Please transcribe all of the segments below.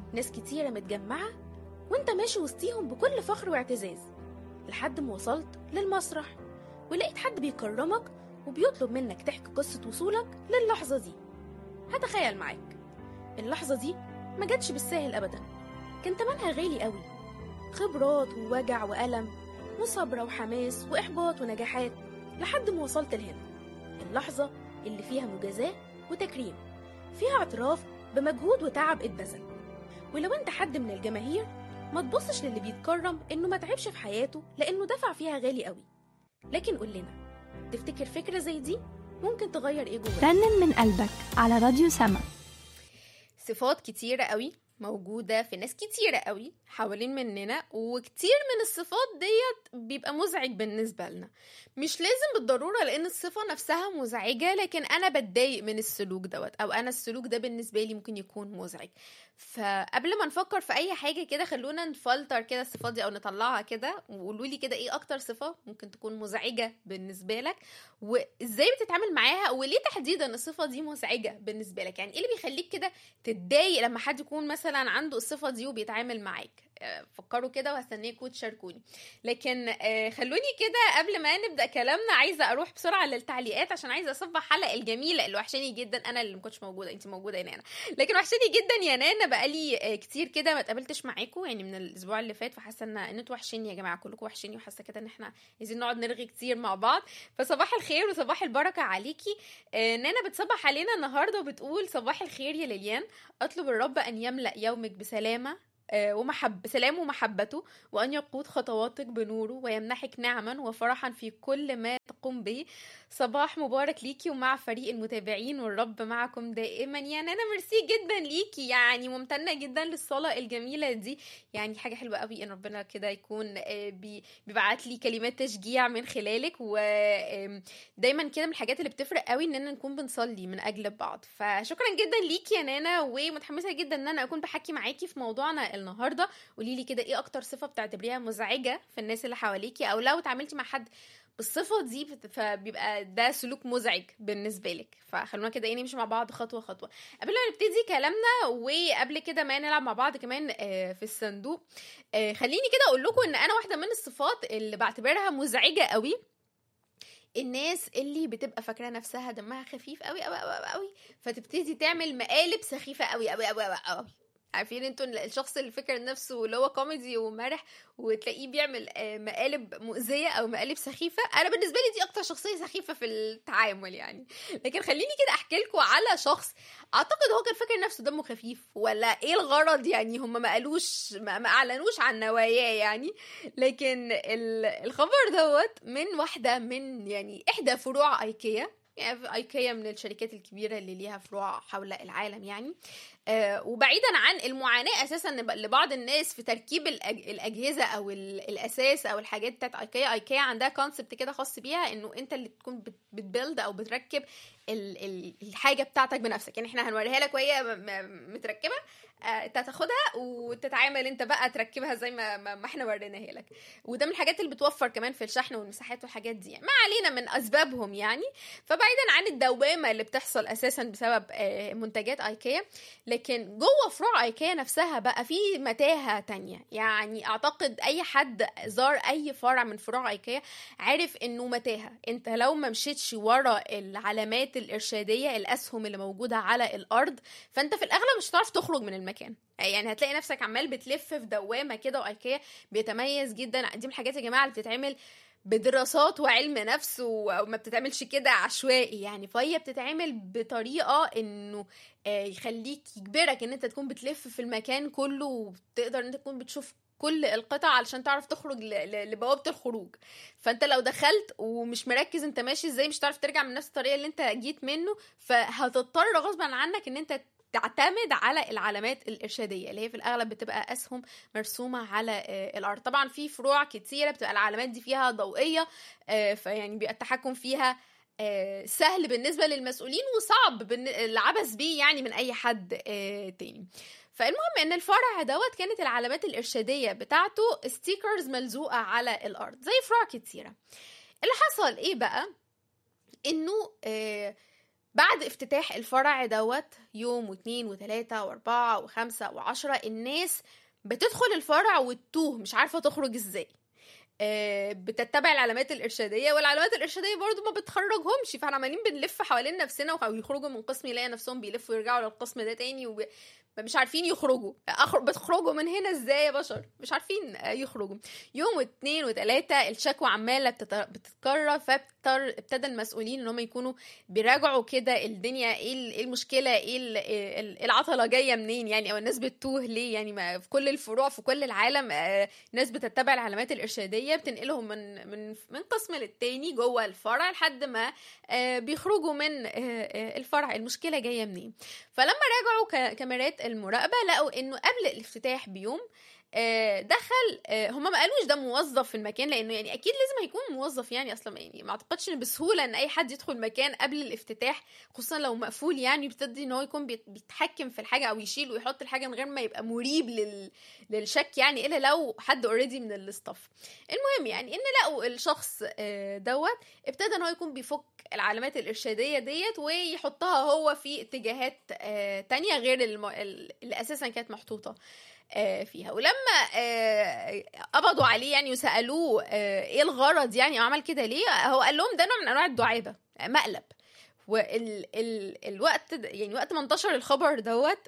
ناس كتيرة متجمعة وانت ماشي وسطيهم بكل فخر واعتزاز لحد ما وصلت للمسرح ولقيت حد بيكرمك وبيطلب منك تحكي قصة وصولك للحظة دي هتخيل معاك اللحظة دي ما جاتش بالساهل أبدا كان تمنها غالي قوي خبرات ووجع وألم وصبرة وحماس وإحباط ونجاحات لحد ما وصلت لهنا اللحظة اللي فيها مجازاة وتكريم فيها اعتراف بمجهود وتعب اتبذل ولو انت حد من الجماهير ما تبصش للي بيتكرم انه ما تعبش في حياته لانه دفع فيها غالي قوي لكن قول لنا تفتكر فكرة زي دي ممكن تغير ايه جواك رنن من قلبك على راديو سما صفات كتيرة قوي موجودة في ناس كتيرة قوي حوالين مننا وكتير من الصفات ديت بيبقى مزعج بالنسبة لنا مش لازم بالضرورة لأن الصفة نفسها مزعجة لكن أنا بتضايق من السلوك دوت أو أنا السلوك ده بالنسبة لي ممكن يكون مزعج فقبل ما نفكر في أي حاجة كده خلونا نفلتر كده الصفات دي أو نطلعها كده وقولوا لي كده إيه أكتر صفة ممكن تكون مزعجة بالنسبة لك وإزاي بتتعامل معاها وليه تحديدا الصفة دي مزعجة بالنسبة لك يعني إيه اللي بيخليك كده تتضايق لما حد يكون مثلا عنده الصفة دي وبيتعامل معاك آه، فكروا كده وهستناكم تشاركوني لكن آه، خلوني كده قبل ما نبدا كلامنا عايزه اروح بسرعه للتعليقات عشان عايزه اصبح حلقه الجميله اللي وحشاني جدا انا اللي ما كنتش موجوده انت موجوده يا نانا لكن وحشاني جدا يا نانا بقالي آه، كتير كده ما اتقابلتش معاكم يعني من الاسبوع اللي فات فحاسه ان ان انتوا وحشيني يا جماعه كلكم وحشيني وحاسه كده ان احنا عايزين نقعد نرغي كتير مع بعض فصباح الخير وصباح البركه عليكي آه، نانا بتصبح علينا النهارده وبتقول صباح الخير يا ليليان اطلب الرب ان يملا يومك بسلامه آه، ومحب سلام ومحبته وأن يقود خطواتك بنوره ويمنحك نعما وفرحا في كل ما تقوم به صباح مبارك ليكي ومع فريق المتابعين والرب معكم دائما يا نانا ميرسي جدا ليكي يعني ممتنة جدا للصلاة الجميلة دي يعني حاجة حلوة قوي ان ربنا كده يكون آه، بي- بيبعت لي كلمات تشجيع من خلالك ودايما كده من الحاجات اللي بتفرق قوي اننا نكون بنصلي من اجل بعض فشكرا جدا ليكي يا نانا ومتحمسة جدا ان انا اكون بحكي معاكي في موضوعنا النهارده قولي لي كده ايه اكتر صفة بتعتبريها مزعجة في الناس اللي حواليكي او لو اتعاملتي مع حد بالصفة دي بت- فبيبقى ده سلوك مزعج بالنسبة لك فخلونا كده ايه نمشي مع بعض خطوة خطوة قبل ما نبتدي كلامنا وقبل كده ما نلعب مع بعض كمان آه، في الصندوق آه، خليني كده اقول لكم ان انا واحدة من الصفات اللي بعتبرها مزعجة قوي الناس اللي بتبقى فاكره نفسها دمها خفيف قوي قوي قوي قوي فتبتدي تعمل مقالب سخيفه قوي قوي قوي قوي قوي عارفين انتوا الشخص اللي فاكر نفسه اللي هو كوميدي ومرح وتلاقيه بيعمل آه، مقالب مؤذيه او مقالب سخيفه انا بالنسبه لي دي اكتر شخصيه سخيفه في التعامل يعني لكن خليني كده احكي لكم على شخص اعتقد هو كان فاكر نفسه دمه خفيف ولا ايه الغرض يعني هم ما قالوش ما ما اعلنوش عن نواياه يعني لكن ال- الخبر دوت من واحده من يعني احدى فروع ايكيا يعني في ايكيا من الشركات الكبيره اللي ليها فروع حول العالم يعني آه وبعيدا عن المعاناه اساسا لب- لبعض الناس في تركيب الأج... الاجهزه او ال... الاساس او الحاجات بتاعت ايكيا ايكيا عندها كونسبت كده خاص بيها انه انت اللي تكون بت... بتبيلد او بتركب ال... ال... الحاجه بتاعتك بنفسك يعني احنا هنوريها لك وهي م... م... متركبه آه، انت هتاخدها وتتعامل انت بقى تركبها زي ما ما ما احنا وريناها لك وده من الحاجات اللي بتوفر كمان في الشحن والمساحات والحاجات دي ما علينا من اسبابهم يعني فبعيدا عن الدوامه اللي بتحصل اساسا بسبب آه، منتجات ايكيا لكن جوه فروع ايكيا نفسها بقى في متاهه تانية يعني اعتقد اي حد زار اي فرع من فروع ايكيا عارف انه متاهه انت لو ما مشيتش ورا العلامات الارشاديه الاسهم اللي موجوده على الارض فانت في الاغلب مش هتعرف تخرج من المكان يعني هتلاقي نفسك عمال بتلف في دوامه كده وايكيا بيتميز جدا دي من الحاجات يا جماعه اللي بتتعمل بدراسات وعلم نفس و- وما بتتعملش كده عشوائي يعني فهي بتتعمل بطريقه انه آه، يخليك يجبرك ان انت تكون بتلف في المكان كله وتقدر ان انت تكون بتشوف كل القطع علشان تعرف تخرج ل- ل- لبوابه الخروج فانت لو دخلت ومش مركز انت ماشي ازاي مش هتعرف ترجع من نفس الطريقه اللي انت جيت منه فهتضطر غصبا عنك ان انت تعتمد على العلامات الارشاديه اللي هي في الاغلب بتبقى اسهم مرسومه على آه، الارض طبعا في فروع كتيره بتبقى العلامات دي فيها ضوئيه آه، فيعني بيبقى التحكم فيها آه، سهل بالنسبه للمسؤولين وصعب بالن- العبث بيه يعني من اي حد آه، تاني فالمهم ان الفرع دوت كانت العلامات الارشاديه بتاعته ستيكرز ملزوقه على الارض زي فروع كتيره اللي حصل ايه بقى انه آه، بعد افتتاح الفرع دوت يوم واثنين وثلاثة واربعة وخمسة وعشرة الناس بتدخل الفرع وتتوه مش عارفة تخرج ازاي آه، بتتبع العلامات الارشاديه والعلامات الارشاديه برضو ما بتخرجهمش فاحنا عمالين بنلف حوالين نفسنا ويخرجوا من قسم يلاقي نفسهم بيلفوا ويرجعوا للقسم ده تاني وب... مش عارفين يخرجوا أخر... بتخرجوا من هنا ازاي يا بشر مش عارفين آه، يخرجوا يوم واثنين وثلاثة الشكوى عمالة بتت... بتتكرر فابتر ابتدى المسؤولين ان هم يكونوا بيراجعوا كده الدنيا ايه ال- إيه المشكلة ايه ال- ال- العطلة جاية منين يعني او الناس بتتوه ليه يعني ما في كل الفروع في كل العالم آه، ناس بتتبع العلامات الإرشادية بتنقلهم من من من قسم للتاني جوه الفرع لحد ما آه، بيخرجوا من آه، آه، الفرع المشكلة جاية منين فلما راجعوا ك- كاميرات المراقبة لقوا انه قبل الافتتاح بيوم آه، دخل آه، هما ما قالوش ده موظف في المكان لانه يعني اكيد لازم هيكون موظف يعني اصلا يعني ما اعتقدش ان بسهوله ان اي حد يدخل مكان قبل الافتتاح خصوصا لو مقفول يعني بيبتدي ان هو يكون بيت- بيتحكم في الحاجه او يشيل ويحط الحاجه من غير ما يبقى مريب لل... للشك يعني الا لو حد اوريدي من الاستاف المهم يعني ان لقوا الشخص آه، دوت ابتدى ان هو يكون بيفك العلامات الارشاديه ديت ويحطها هو في اتجاهات آه، تانية غير الم... ال- اللي اساسا كانت محطوطه آه، فيها ولما آه، قبضوا عليه يعني وسالوه آه، ايه الغرض يعني عمل كده ليه هو قال لهم ده نوع من انواع الدعابه آه، مقلب وال ال الوقت ده- يعني وقت ما انتشر الخبر دوت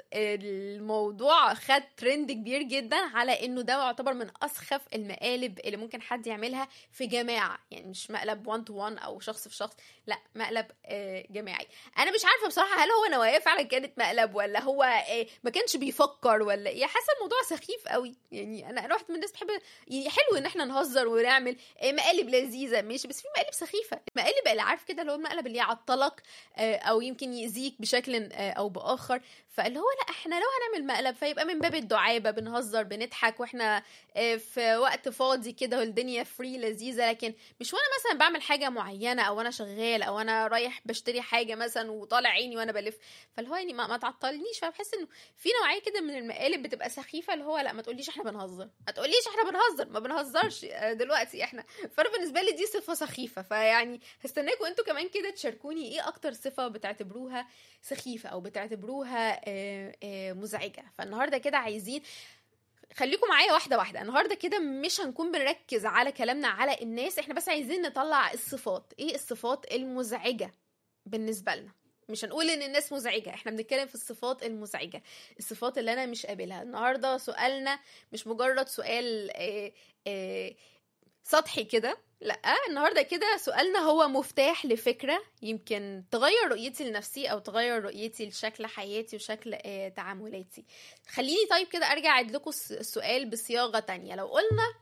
الموضوع خد ترند كبير جدا على انه ده يعتبر من اسخف المقالب اللي ممكن حد يعملها في جماعه يعني مش مقلب 1 تو 1 او شخص في شخص لا مقلب آه، جماعي انا مش عارفه بصراحه هل هو نواياه فعلا كانت مقلب ولا هو آه، ما كانش بيفكر ولا ايه حاسه الموضوع سخيف قوي يعني انا انا واحده من الناس بتحب يعني حلو ان احنا نهزر ونعمل آه، مقالب لذيذه ماشي بس في مقالب سخيفه المقالب اللي عارف كده اللي هو المقلب اللي يعطلك آه، او يمكن يأذيك بشكل آه، او باخر فاللي هو لا احنا لو هنعمل مقلب فيبقى من باب الدعابه بنهزر بنضحك واحنا آه، في وقت فاضي كده والدنيا فري لذيذه لكن مش وانا مثلا بعمل حاجه معينه او انا شغال او انا رايح بشتري حاجه مثلا وطالع عيني وانا بلف فاللي هو يعني ما, ما تعطلنيش فبحس انه في نوعيه كده من المقالب بتبقى سخيفه اللي هو لا ما تقوليش احنا بنهزر ما تقوليش احنا بنهزر ما بنهزرش آه، دلوقتي احنا فانا بالنسبه لي دي صفه سخيفه فيعني هستناكم انتوا كمان كده تشاركوني ايه اكتر صفه بتعتبروها سخيفه او بتعتبروها آه، آه، مزعجه فالنهارده كده عايزين خليكم معايا واحده واحده النهارده كده مش هنكون بنركز على كلامنا على الناس احنا بس عايزين نطلع الصفات ايه الصفات المزعجه بالنسبه لنا مش هنقول ان الناس مزعجه احنا بنتكلم في الصفات المزعجه الصفات اللي انا مش قابلها النهارده سؤالنا مش مجرد سؤال آه، آه، سطحي كده لا النهارده كده سؤالنا هو مفتاح لفكره يمكن تغير رؤيتي لنفسي او تغير رؤيتي لشكل حياتي وشكل آه، تعاملاتي خليني طيب كده ارجع اعيد لكم الس- السؤال بصياغه تانية لو قلنا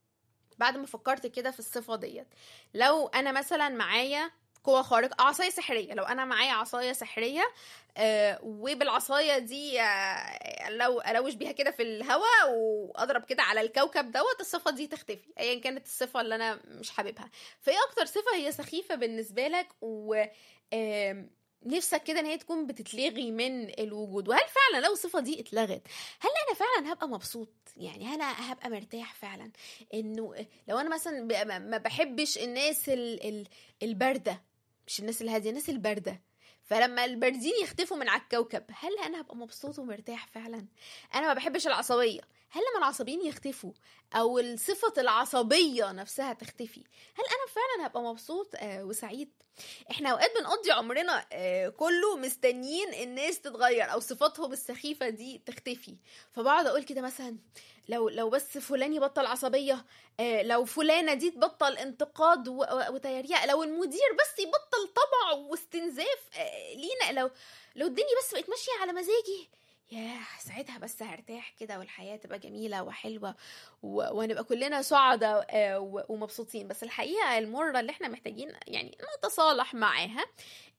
بعد ما فكرت كده في الصفه ديت لو انا مثلا معايا قوة خارقة عصاية سحرية لو أنا معايا عصاية سحرية آه وبالعصاية دي آه لو ألوش بيها كده في الهواء وأضرب كده على الكوكب دوت الصفة دي تختفي أيا كانت الصفة اللي أنا مش حاببها فإيه أكتر صفة هي سخيفة بالنسبة لك و آم، نفسك كده ان هي تكون بتتلغي من الوجود وهل فعلا لو الصفه دي اتلغت هل انا فعلا هبقى مبسوط يعني هل انا هبقى مرتاح فعلا انه لو انا مثلا ب- ما ما بحبش الناس ال- ال- البارده مش الناس الهاديه الناس البارده فلما الباردين يختفوا من على الكوكب هل انا هبقى مبسوط ومرتاح فعلا انا ما بحبش العصبيه هل لما العصبيين يختفوا او الصفه العصبيه نفسها تختفي هل انا فعلا هبقى مبسوط آه وسعيد احنا اوقات بنقضي عمرنا آه كله مستنيين الناس تتغير او صفاتهم السخيفه دي تختفي فبقعد اقول كده مثلا لو لو بس فلان يبطل عصبيه آه لو فلانه دي تبطل انتقاد و- و- وتريقه لو المدير بس يبطل طمع واستنزاف آه لينا لو لو الدنيا بس بقت ماشيه على مزاجي ياه ساعتها بس هرتاح كده والحياه تبقى جميله وحلوه و- وهنبقى كلنا سعداء آه، و- ومبسوطين بس الحقيقه المره اللي احنا محتاجين يعني نتصالح معاها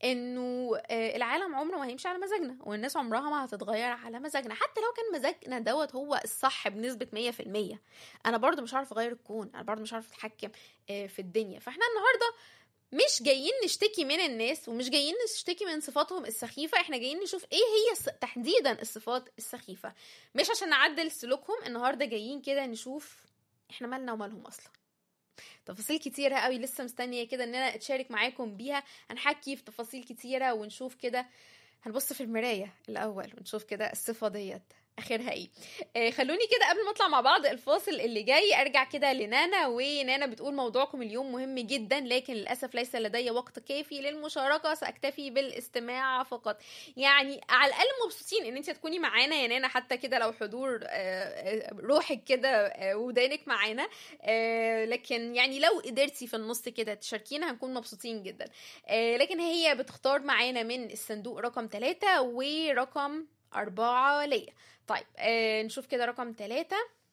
انه آه، العالم عمره ما هيمشي على مزاجنا والناس عمرها ما هتتغير على مزاجنا حتى لو كان مزاجنا دوت هو الصح بنسبه 100% انا برضو مش عارف اغير الكون انا برضو مش عارف اتحكم آه، في الدنيا فاحنا النهارده مش جايين نشتكي من الناس ومش جايين نشتكي من صفاتهم السخيفة احنا جايين نشوف ايه هي الص- تحديدا الصفات السخيفة مش عشان نعدل سلوكهم النهاردة جايين كده نشوف احنا مالنا ومالهم اصلا تفاصيل كتيرة قوي لسه مستنية كده ان انا اتشارك معاكم بيها هنحكي في تفاصيل كتيرة ونشوف كده هنبص في المراية الأول ونشوف كده الصفة ديت اخرها ايه آه خلوني كده قبل ما اطلع مع بعض الفاصل اللي جاي ارجع كده لنانا ونانا بتقول موضوعكم اليوم مهم جدا لكن للاسف ليس لدي وقت كافي للمشاركه ساكتفي بالاستماع فقط يعني على الاقل مبسوطين ان انت تكوني معانا يا نانا حتى كده لو حضور آه روحك كده آه ودانك معانا آه لكن يعني لو قدرتي في النص كده تشاركينا هنكون مبسوطين جدا آه لكن هي بتختار معانا من الصندوق رقم ثلاثة ورقم أربعة ليا طيب آه نشوف كده رقم ثلاثة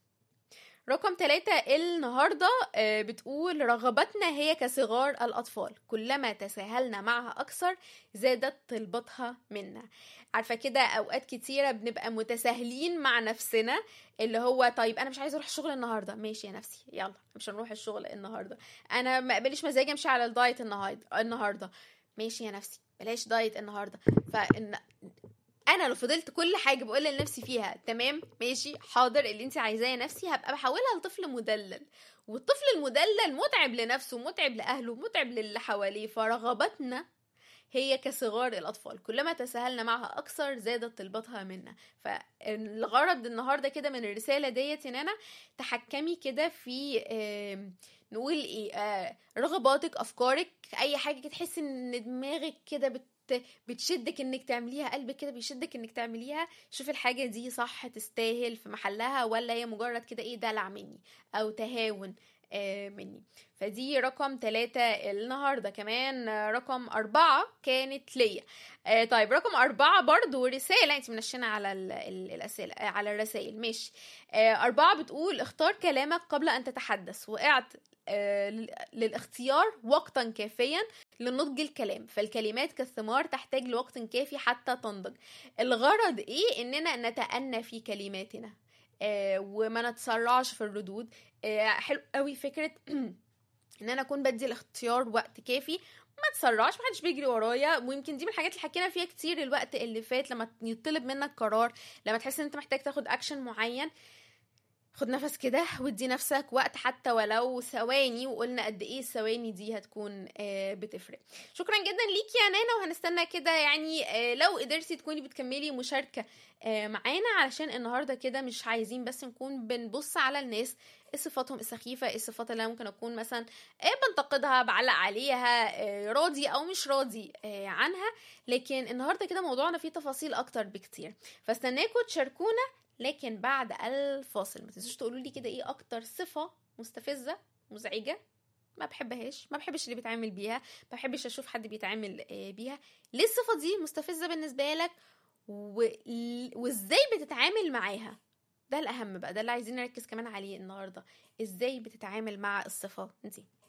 رقم ثلاثة النهاردة آه بتقول رغبتنا هي كصغار الأطفال كلما تساهلنا معها أكثر زادت طلبتها منا عارفة كده أوقات كتيرة بنبقى متساهلين مع نفسنا اللي هو طيب أنا مش عايزة أروح الشغل النهاردة ماشي يا نفسي يلا مش هنروح الشغل النهاردة أنا ما قبلش مزاجي أمشي على الدايت النهاردة النهاردة ماشي يا نفسي بلاش دايت النهاردة فإن انا لو فضلت كل حاجه بقول لنفسي فيها تمام ماشي حاضر اللي انت عايزاه يا نفسي هبقى بحولها لطفل مدلل والطفل المدلل متعب لنفسه متعب لاهله متعب للي حواليه فرغبتنا هي كصغار الأطفال كلما تساهلنا معها أكثر زادت طلبتها منا فالغرض النهاردة كده من الرسالة ديت إن أنا تحكمي كده في آه نقول إيه آه رغباتك أفكارك أي حاجة كده تحسي إن دماغك كده بت بتشدك انك تعمليها قلبك كده بيشدك انك تعمليها شوف الحاجة دي صح تستاهل في محلها ولا هي مجرد كده ايه دلع مني او تهاون آه مني فدي رقم ثلاثة النهاردة كمان رقم أربعة كانت ليا آه طيب رقم أربعة برضو رسالة انت منشنة على الأسئلة على الرسائل ماشي آه أربعة بتقول اختار كلامك قبل أن تتحدث وقعت آه للاختيار وقتا كافيا لنضج الكلام فالكلمات كالثمار تحتاج لوقت كافي حتى تنضج الغرض ايه اننا نتأنى في كلماتنا آه وما نتسرعش في الردود آه حلو قوي فكره ان انا اكون بدي الاختيار وقت كافي ما تسرعش محدش بيجري ورايا ويمكن دي من الحاجات اللي حكينا فيها كتير الوقت اللي فات لما يطلب منك قرار لما تحس ان انت محتاج تاخد اكشن معين خد نفس كده وادي نفسك وقت حتى ولو ثواني وقلنا قد ايه الثواني دي هتكون آه بتفرق شكرا جدا ليكي يا نانا وهنستنى كده يعني آه لو قدرتي تكوني بتكملي مشاركه آه معانا علشان النهارده كده مش عايزين بس نكون بنبص على الناس ايه صفاتهم السخيفه ايه الصفات اللي ممكن اكون مثلا بنتقدها بعلق عليها راضي او مش راضي عنها لكن النهارده كده موضوعنا فيه تفاصيل اكتر بكتير فاستناكم تشاركونا لكن بعد الفاصل ما تنسوش تقولوا لي كده ايه اكتر صفه مستفزه مزعجه ما بحبهاش ما بحبش اللي بيتعامل بيها ما بحبش اشوف حد بيتعامل بيها ليه الصفه دي مستفزه بالنسبه لك و... وازاي بتتعامل معاها ده الاهم بقى ده اللي عايزين نركز كمان عليه النهارده ازاي بتتعامل مع الصفه دي